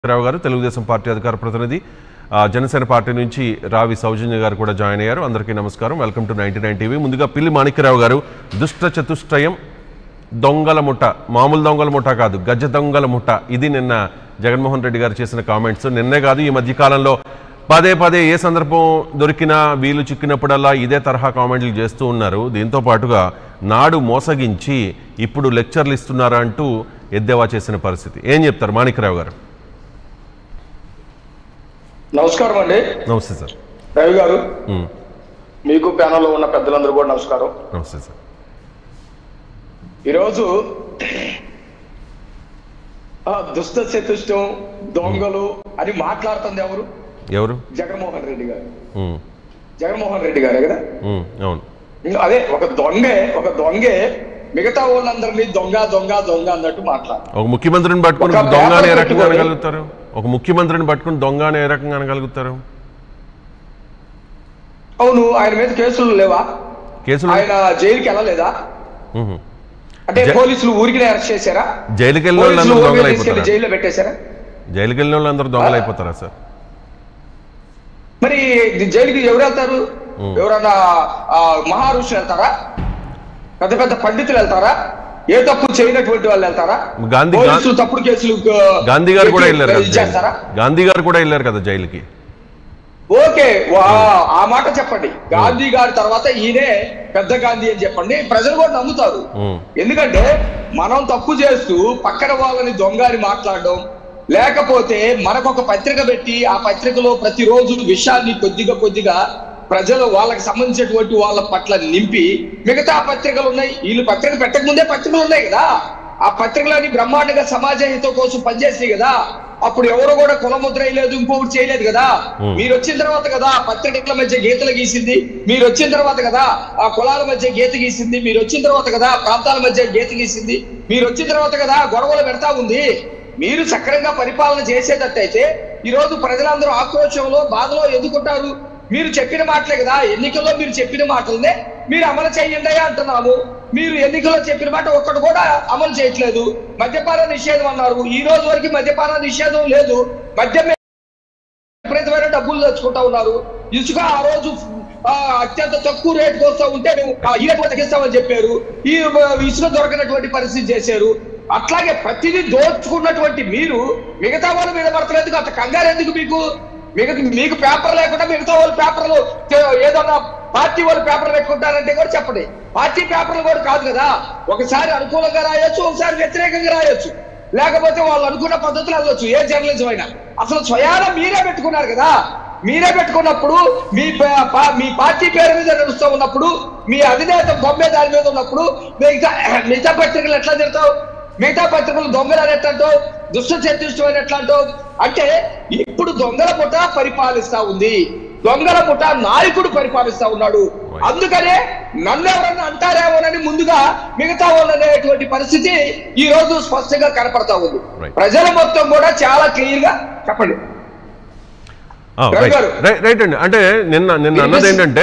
రావు గారు తెలుగుదేశం పార్టీ అధికార ప్రతినిధి ఆ, జనసేన పార్టీ నుంచి రావి సౌజన్య గారు కూడా జాయిన్ అయ్యారు అందరికీ నమస్కారం welcome to ninety nine TV ముందుగా పిల్లి మాణిక్యరావు గారు దుష్ట చతుష్టయం దొంగల ముఠ మామూలు దొంగల ముఠ కాదు గజ దొంగల ముఠ ఇది నిన్న జగన్మోహన్ రెడ్డి గారు చేసిన కామెంట్స్ నిన్నే కాదు ఈ మధ్య కాలంలో పదే పదే ఏ సందర్భం దొరికినా వీలు చిక్కినప్పుడల్లా ఇదే తరహా కామెంట్లు చేస్తూ ఉన్నారు దీంతో పాటుగా నాడు మోసగించి ఇప్పుడు లెక్చర్లు ఇస్తున్నారా అంటూ ఎద్దేవా చేసిన పరిస్థితి ఏం చెప్తారు మాణిక్యరావు గారు నమస్కారం అండి నమస్తే సార్ రవి గారు ఉమ్, మీకు ప్యానల్లో ఉన్న పెద్దలందరూ కూడా నమస్కారం నమస్తే సార్ ఈరోజు ఆ, దుష్ట చతుష్టం దొంగలు అని మాట్లాడుతుంది ఎవరు ఎవరు జగన్మోహన్ రెడ్డి గారు ఉమ్, జగన్మోహన్ రెడ్డి గారే కదా ఉమ్, అవును ఇంకా అదే ఒక దొంగే ఒక దొంగే మిగతా వాళ్ళందరినీ దొంగ దొంగ దొంగ అన్నట్టు మాట్లాడు ఒక ముఖ్యమంత్రిని పట్టుకుని ఒక దొంగ అని ఏ వ్యాపారం రకంగా పెట్టుకొని- అనగలుగుతారు ఒక ముఖ్యమంత్రిని పట్టుకుని దొంగ అని ఏ రకంగా అనగలుగుతారు అవును ఆయన మీద కేసులు లేవా కేసులు ఆయన జైలుకి వెళ్ళలేదా ఉహు. అంటే జై- పోలీసులు ఊరికి అరెస్ట్ చేశారా జైలుకి వెళ్ళిన పోలీసులు వాళ్ళందరూ ఊరికి దొంగలు తీసుకెళ్లి అయిపోతారా జైల్లో పెట్టేశారా జైలుకి వెళ్ళిన వాళ్ళందరూ దొంగలు అయిపోతారా సార్ మరి జైలుకి ఎవరు వెళ్తారు ఎవరన్నా ఆ, మహారుషులు వెళ్తారా పెద్ద పెద్ద పండితులు వెళ్తారా ఏ తప్పు చేయనటువంటి వాళ్ళు వెళ్తారా గాంధీ- పోలీసులు తప్పుడు కేసులు ఆ, గాంధీ గారు కూడా పెట్టి వెళ్ళారు కదా ఇచ్చేస్తారా జైలుకి. గాంధీ గారు కూడా వెళ్ళారు కదా జైలుకి ఓకే వా, ఆ మాట చెప్పండి గాంధీ గారి తర్వాత ఈయనే పెద్ద గాంధీ అని చెప్పండి ప్రజలు కూడా నమ్ముతారు ఉమ్, ఎందుకంటే మనం తప్పు చేస్తూ పక్కన వాళ్ళని దొంగ అని మాట్లాడడం లేకపోతే మనకొక పత్రిక పెట్టి ఆ పత్రికలో ప్రతిరోజు విషయాన్ని కొద్దిగా కొద్దిగా ప్రజలు వాళ్ళకి సంబంధించినటువంటి వాళ్ళ పట్ల నింపి మిగతా పత్రికలు ఉన్నాయి వీళ్ళు పత్రిక పెట్టక ముందే పత్రికలు ఉన్నాయి కదా ఆ పత్రికలన్నీ బ్రహ్మాండంగా సమాజ హితం కోసం పనిచేస్తాయి కదా అప్పుడు ఎవరు కూడా కులముద్ర వేయలేదు ఇంకొకటి చేయలేదు కదా Hmm. మీరు వచ్చిన తర్వాత కదా పత్రికల మధ్య గీతలు గీసింది మీరు వచ్చిన తర్వాత కదా ఆ కులాల మధ్య గీత గీసింది మీరు వచ్చిన తర్వాత కదా ప్రాంతాల మధ్య గీత గీసింది మీరు వచ్చిన తర్వాత కదా గొడవలు పెడతా ఉంది మీరు సక్రంగా పరిపాలన చేసేటట్టయితే ఈ రోజు ప్రజలందరూ ఆక్రోశంలో బాధలో ఎందుకుంటారు మీరు చెప్పిన మాటలే కదా ఎన్నికల్లో మీరు చెప్పిన మాటలనే మీరు అమలు చేయండి అంటున్నాము మీరు ఎన్నికల్లో చెప్పిన మాట ఒక్కటి కూడా అమలు చేయట్లేదు మద్యపాన నిషేధం అన్నారు ఈ రోజు వరకు మద్యపాన నిషేధం లేదు మద్యం మీద విపరీతమైన డబ్బులు తెచ్చుకుంటా ఉన్నారు ఇసుక ఆ రోజు ఆ, అత్యంత తక్కువ రేటుకి వస్తూ ఉంటే మేము ఆ, ఈ రేటు తగ్గిస్తామని చెప్పారు ఈ ఆ, ఇసుక దొరకనటువంటి పరిస్థితి చేశారు అట్లాగే ప్రతిదీ దోచుకున్నటువంటి మీరు మిగతా వాళ్ళ మీద పడతలేదు అంత కంగారు ఎందుకు మీకు మీకు మీకు పేపర్ లేకుండా మిగతా వాళ్ళు పేపర్లు తే- ఏదన్నా పార్టీ వాళ్ళు పేపర్ పెట్టుకుంటారంటే కూడా చెప్పండి పార్టీ పేపర్లు కూడా కాదు కదా ఒకసారి అనుకూలంగా రాయొచ్చు ఒకసారి వ్యతిరేకంగా రాయొచ్చు లేకపోతే వాళ్ళు అనుకున్న పద్ధతులు వెళ్ళొచ్చు ఏ జర్నలిజం అయినా అసలు స్వయాన మీరే పెట్టుకున్నారు కదా మీరే పెట్టుకున్నప్పుడు మీ ప- పా- మీ పార్టీ పేరు మీద నడుస్తూ ఉన్నప్పుడు మీ అధినేత బొమ్మే దాని మీద ఉన్నప్పుడు మిగతా మిగతా పత్రికలు ఎట్లా తిడతావు మిగతా పత్రికలు దొంగలు అని ఎట్లా అంటావు దుష్ట చర్చిష్టం అని ఎట్లా అంటావు అంటే ఇప్పుడు దొంగల పుట పరిపాలిస్తా ఉంది దొంగల పుట నాయకుడు పరిపాలిస్తా ఉన్నాడు అందుకనే నన్ను ఎవరన్నా అంటారేమోనని ముందుగా మిగతా వాళ్ళు అనేటువంటి పరిస్థితి ఈ రోజు స్పష్టంగా కనపడతా ఉంది Right. ప్రజల మొత్తం కూడా చాలా క్లియర్ గా చెప్పండి ఆ, రవి రైట్ గారు. రైట్ రైట్ అండి అంటే నిన్న నిన్న అన్నది ఏంటంటే